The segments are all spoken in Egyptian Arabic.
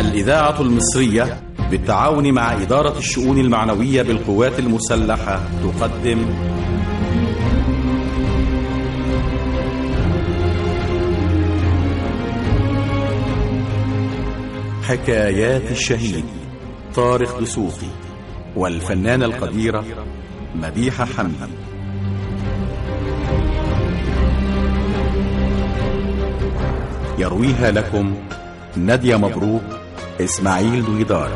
الإذاعة المصرية بالتعاون مع إدارة الشؤون المعنوية بالقوات المسلحة تقدم حكايات الشهيد طارق دسوقي والفنانة القديرة مديحة حمدي يرويها لكم نادية مبروك إسماعيل دويدار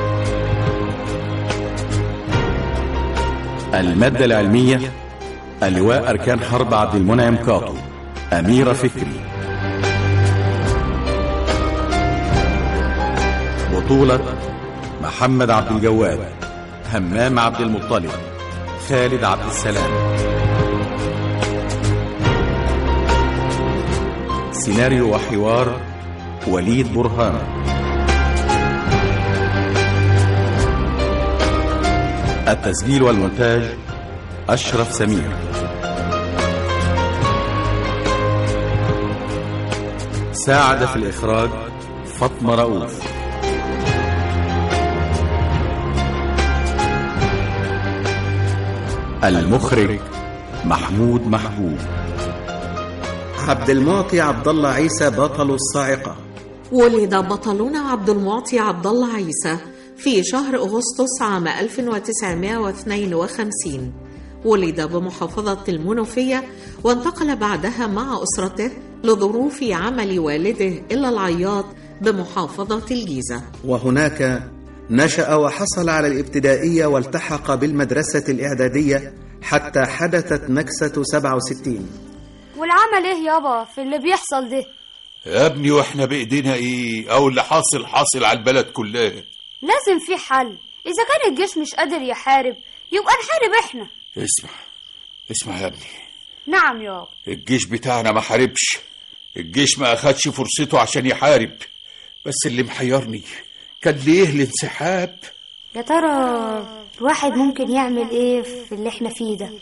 المادة العلمية اللواء أركان حرب عبد المنعم كاطو أميرة فكري بطولة محمد عبد الجواد همام عبد المطلب خالد عبد السلام سيناريو وحوار وليد برهان التسجيل والمونتاج أشرف سمير ساعد في الإخراج فاطمة رؤوف المخرج محمود محبوب عبد المعطي عبد الله عيسى بطل الصاعقة ولد بطلنا عبد المعطي عبد الله عيسى في شهر أغسطس عام 1952 ولد بمحافظة المنوفية وانتقل بعدها مع أسرته لظروف عمل والده إلى العياط بمحافظة الجيزة وهناك نشأ وحصل على الابتدائية والتحق بالمدرسة الإعدادية حتى حدثت نكسة 67 والعمل ايه يابا في اللي بيحصل ده يا ابني واحنا بايدينا ايه او اللي حاصل حاصل على البلد كلها لازم في حل اذا كان الجيش مش قادر يحارب يبقى نحارب احنا اسمع اسمع يا ابني نعم يابا الجيش بتاعنا ما حاربش الجيش ما اخدش فرصته عشان يحارب بس اللي محيرني كان ليه الانسحاب يا ترى الواحد ممكن يعمل ايه في اللي احنا فيه ده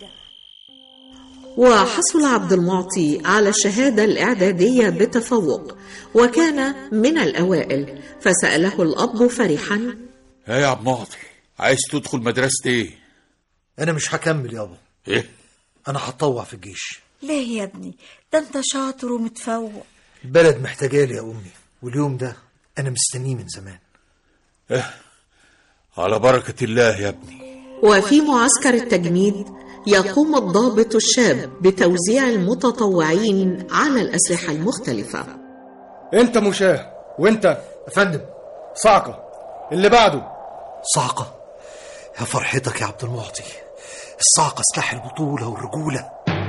وحصل عبد المعطي على الشهادة الإعدادية بتفوق وكان من الأوائل فسأله الأب فرحا ها يا عبد معطي عايز تدخل مدرسة ايه انا مش هكمل يابا ايه انا هتطوع في الجيش ليه يا ابني ده انت شاطر ومتفوق البلد محتاجالي يا امي واليوم ده انا مستنيه من زمان على بركة الله يا ابني وفي معسكر التجنيد يقوم الضابط الشاب بتوزيع المتطوعين على الأسلحة المختلفة انت مشاه وانت يا فندم صعقة اللي بعده صعقة يا فرحتك يا عبد المعطي الصعقة سلاح البطولة والرجولة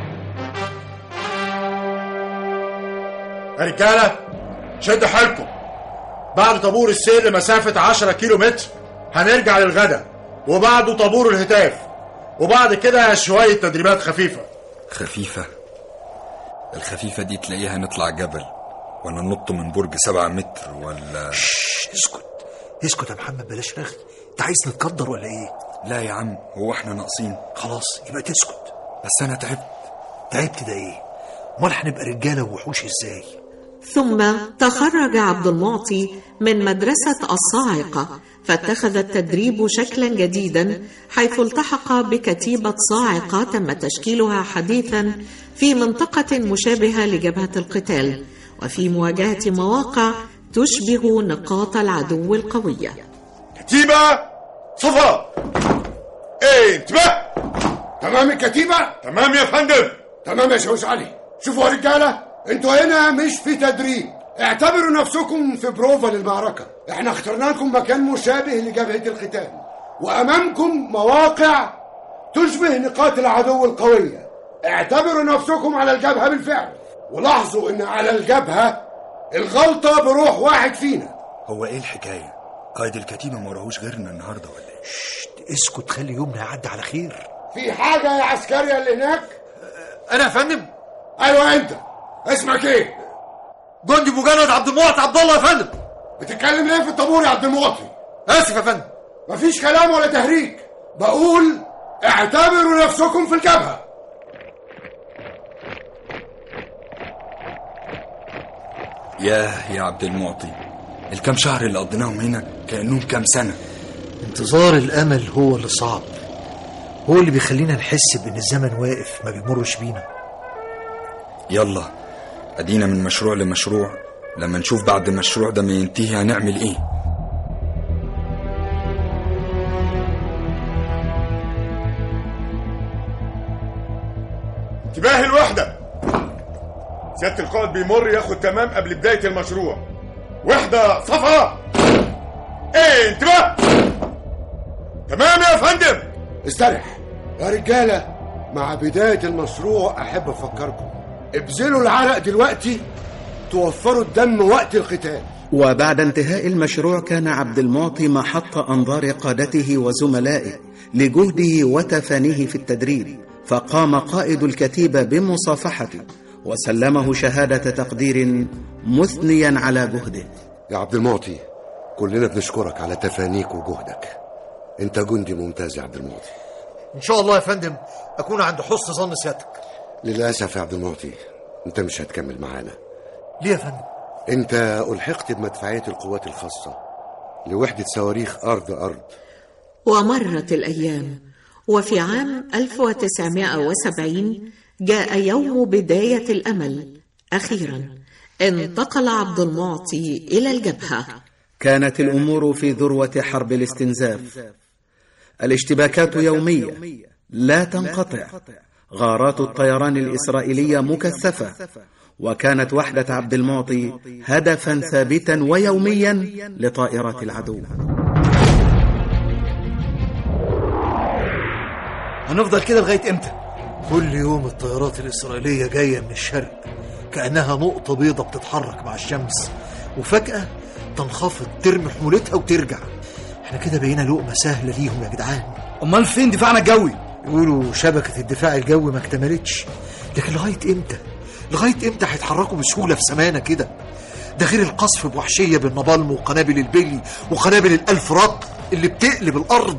يا رجالة شدوا حيلكم بعد طابور السير لمسافة 10 كيلو متر هنرجع للغدا وبعده طابور الهتاف وبعد كده شوية تدريبات خفيفة خفيفة الخفيفة دي تلاقيها نطلع جبل ولا ننط من برج سبعة متر ولا شش اسكت اسكت يا محمد بلاش رغي انت عايز نتقدر ولا ايه لا يا عم هو احنا ناقصين خلاص يبقى تسكت بس انا تعبت تعبت ده ايه امال هنبقى رجاله ووحوش ازاي ثم تخرج عبد المعطي من مدرسة الصاعقة فاتخذ التدريب شكلا جديدا حيث التحق بكتيبة صاعقة تم تشكيلها حديثا في منطقة مشابهة لجبهة القتال وفي مواجهة مواقع تشبه نقاط العدو القوية كتيبة صفا ايه انتباه تمام الكتيبة تمام يا فندم تمام يا شوش علي شوفوا يا رجالة انتوا هنا مش في تدريب اعتبروا نفسكم في بروفا للمعركة احنا اخترنا لكم مكان مشابه لجبهة القتال وامامكم مواقع تشبه نقاط العدو القوية اعتبروا نفسكم على الجبهة بالفعل ولاحظوا ان على الجبهة الغلطة بروح واحد فينا هو ايه الحكاية قائد الكتيبة ما وراهوش غيرنا النهاردة ولا ايه شت اسكت خلي يومنا يعدي على خير في حاجة يا عسكري اللي هناك انا يا فندم ايوه انت اسمك ايه جندي مجند عبد المعطي عبد الله يا فندم بتتكلم ليه في الطابور يا عبد المعطي اسف يا فندم مفيش كلام ولا تهريج بقول اعتبروا نفسكم في الجبهة ياه يا عبد المعطي الكام شهر اللي قضيناهم هنا كأنهم كام سنة انتظار الأمل هو اللي صعب هو اللي بيخلينا نحس بإن الزمن واقف ما بيمرش بينا يلا أدينا من مشروع لمشروع لما نشوف بعد المشروع ده ما ينتهي هنعمل إيه انتباه الوحدة سيادة القائد بيمر ياخد تمام قبل بداية المشروع وحدة صفا ايه انتباه تمام يا فندم استرح يا رجالة مع بداية المشروع أحب أفكركم ابذلوا العرق دلوقتي توفروا الدم وقت القتال وبعد انتهاء المشروع كان عبد المعطي محط أنظار قادته وزملائه لجهده وتفانيه في التدريب فقام قائد الكتيبة بمصافحته وسلمه شهادة تقدير مثنيا على جهده يا عبد المعطي كلنا بنشكرك على تفانيك وجهدك انت جندي ممتاز يا عبد المعطي إن شاء الله يا فندم أكون عند حسن ظن سيادتك للأسف يا عبد المعطي انت مش هتكمل معانا ليه يا فندم انت ألحقت بمدفعية القوات الخاصة لوحدة صواريخ أرض أرض ومرت الأيام وفي عام 1970 جاء يوم بداية الأمل أخيرا انتقل عبد المعطي إلى الجبهة كانت الأمور في ذروة حرب الاستنزاف الاشتباكات يومية لا تنقطع غارات الطيران الإسرائيلية مكثفة وكانت وحدة عبد المعطي هدفا ثابتا ويوميا لطائرات العدو هنفضل كده لغاية إمتى؟ كل يوم الطيارات الإسرائيلية جاية من الشرق كأنها نقطة بيضة بتتحرك مع الشمس وفجأة تنخفض ترمي حمولتها وترجع احنا كده بقينا لقمة سهلة ليهم يا جدعان امال فين دفاعنا الجوي يقولوا شبكة الدفاع الجوي ما اكتملتش لكن لغاية امتى لغاية امتى هيتحركوا بسهولة في سمانة كده ده غير القصف بوحشية بالنبالم وقنابل البلي وقنابل الألف رط اللي بتقلب الأرض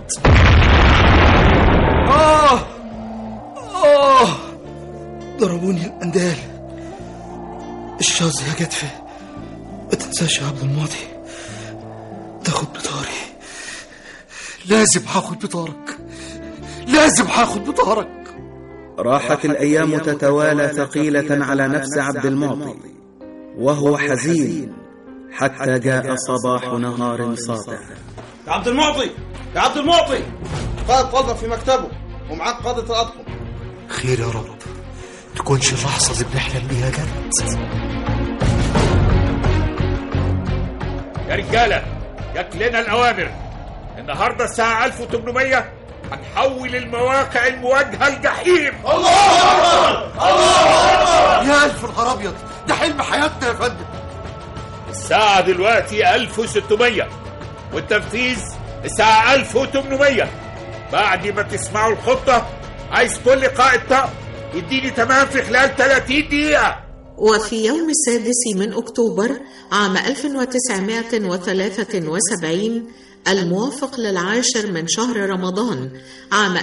آه آه ضربوني الأندال الشاذ يا جدفة ما تنساش يا عبد الماضي تاخد بطاري لازم هاخد بطارك لازم هاخد بطارك راحت الأيام تتوالى ثقيلة على نفس عبد المعطي وهو حزين حتى جاء صباح نهار ساطع يا عبد المعطي يا عبد المعطي قائد طلبة في مكتبه ومعاك قادة الأطقم خير يا رب تكونش اللحظة اللي بنحلم بيها جت يا رجالة جات لنا الأوامر النهاردة الساعة 1800 هنحول المواقع المواجهة الجحيم يا ألف نهار أبيض ده حلم حياتنا يا فندم الساعة دلوقتي 1600 والتنفيذ الساعة 1800 بعد ما تسمعوا الخطة عايز كل قائد طقم يديني تمام في خلال 30 دقيقة وفي يوم السادس من أكتوبر عام 1973 الموافق للعاشر من شهر رمضان عام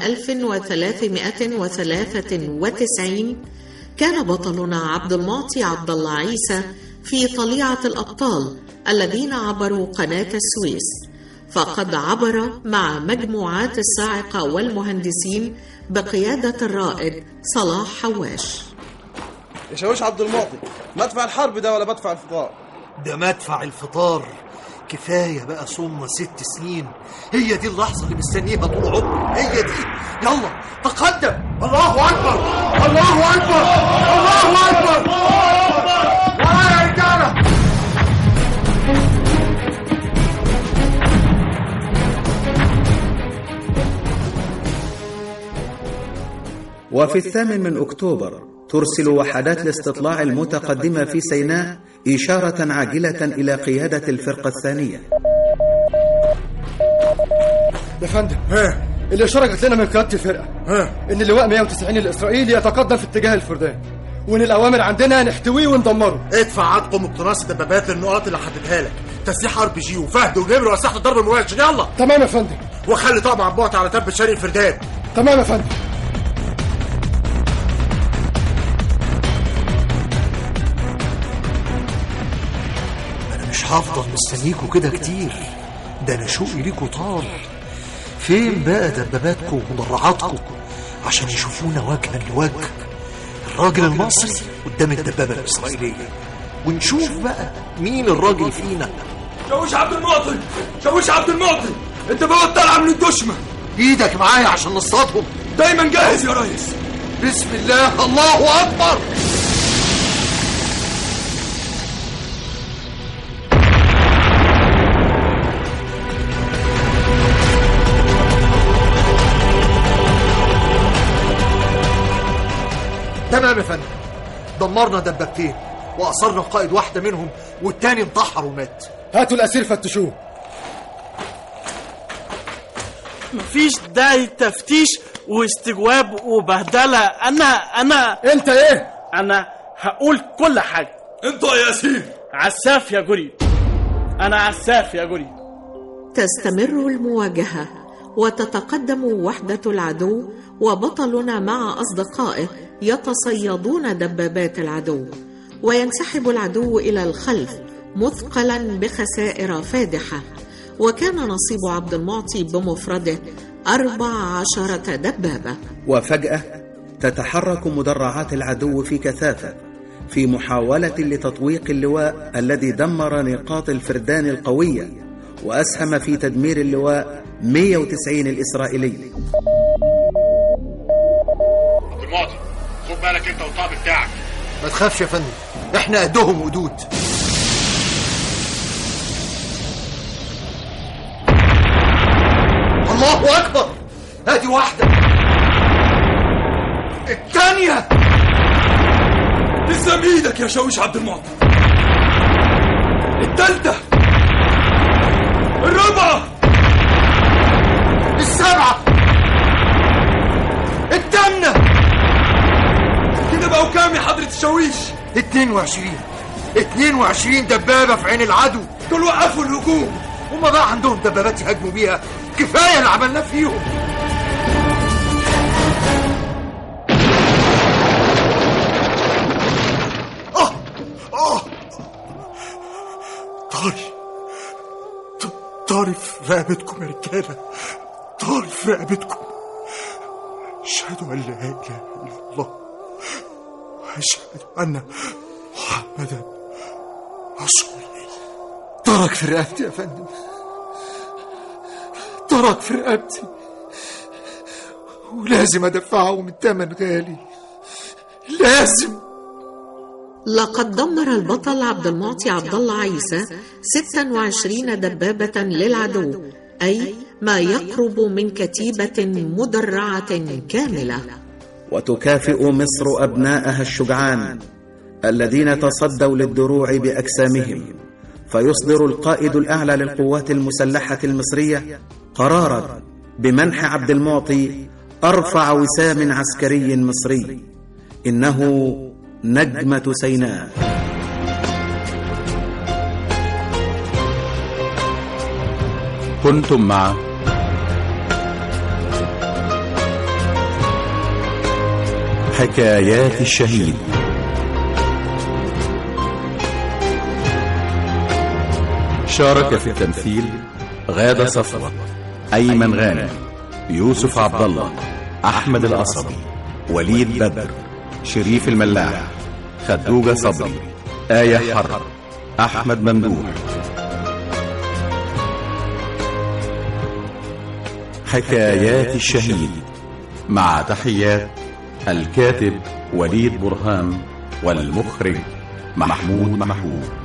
1393 كان بطلنا عبد المعطي عبد الله عيسى في طليعة الأبطال الذين عبروا قناة السويس فقد عبر مع مجموعات الصاعقة والمهندسين بقيادة الرائد صلاح حواش يا شاويش عبد المعطي مدفع الحرب ده ولا بدفع الفطار ده مدفع الفطار كفاية بقى صمنا ست سنين هي دي اللحظة اللي مستنيها طول عمري هي دي يلا تقدم الله أكبر الله أكبر الله أكبر ورايا يا رجالة وفي الثامن من أكتوبر ترسل وحدات الاستطلاع المتقدمة في سيناء إشارة عاجلة إلى قيادة الفرقة الثانية يا فندم الإشارة جات لنا من قيادة الفرقة إن اللواء 190 الإسرائيلي يتقدم في اتجاه الفردان وإن الأوامر عندنا نحتويه وندمره ادفع عدكم اقتناص الدبابات للنقاط اللي حددها لك تسليح ار بي جي وفهد ونمر واسلحه الضرب المباشر يلا تمام يا فندم وخلي طقم عبوط على تبة شرق الفردان تمام يا فندم أنا مش هفضل مستنيكوا كده كتير ده انا شوقي ليكوا طال فين بقى دباباتكم ومدرعاتكم عشان يشوفونا وجها لوجه الراجل المصري قدام الدبابة الإسرائيلية ونشوف بقى مين الراجل فينا شوش عبد المعطي شوش عبد المعطي انت بقى طالعه من الدشمة ايدك معايا عشان نصطادهم دايما جاهز يا ريس بسم الله الله أكبر تمام يا فندم دمرنا دبابتين وأصرنا قائد واحدة منهم والتاني انتحر ومات هاتوا الاسير فتشوه مفيش داعي تفتيش واستجواب وبهدلة أنا أنا أنت إيه؟ أنا هقول كل حاجة أنت يا ياسين عساف يا جوري أنا عساف يا جوري تستمر المواجهة وتتقدم وحدة العدو وبطلنا مع أصدقائه يتصيدون دبابات العدو وينسحب العدو إلى الخلف مثقلا بخسائر فادحة وكان نصيب عبد المعطي بمفرده أربع عشرة دبابة وفجأة تتحرك مدرعات العدو في كثافة في محاولة لتطويق اللواء الذي دمر نقاط الفردان القوية وأسهم في تدمير اللواء 190 الإسرائيلي عبد المعطي خد بالك انت والطاقم بتاعك ما تخافش يا فندم احنا قدهم ودود الله اكبر ادي واحده الثانيه لسه ايدك يا شوش عبد المعطي التالتة الرابعة السبعة الثامنة كده بقوا كام يا حضرة الشاويش 22 22 دبابة في عين العدو دول وقفوا الهجوم هما بقى عندهم دبابات يهاجموا بيها كفاية اللي عملناه فيهم آه آه طاري ط- طاري في رقبتكم يا رجالة طاري في رقبتكم أشهد أن لا إله إلا الله وأشهد أن محمدا رسول الله طرك في رقبتي يا فندم طرك في رقبتي ولازم أدفعهم الثمن غالي لازم لقد دمر البطل عبد المعطي عبد الله عيسى 26 دبابة للعدو أي ما يقرب من كتيبة مدرعة كاملة وتكافئ مصر أبناءها الشجعان الذين تصدوا للدروع بأجسامهم فيصدر القائد الأعلى للقوات المسلحة المصرية قرارا بمنح عبد المعطي أرفع وسام عسكري مصري إنه نجمة سيناء كنتم مع حكايات الشهيد شارك في التمثيل غادة صفوة أيمن غانم يوسف عبد الله أحمد القصبي وليد بدر شريف الملاح خدوجة صبري آية حرب أحمد ممدوح حكايات الشهيد مع تحيات الكاتب وليد برهان والمخرج محمود محمود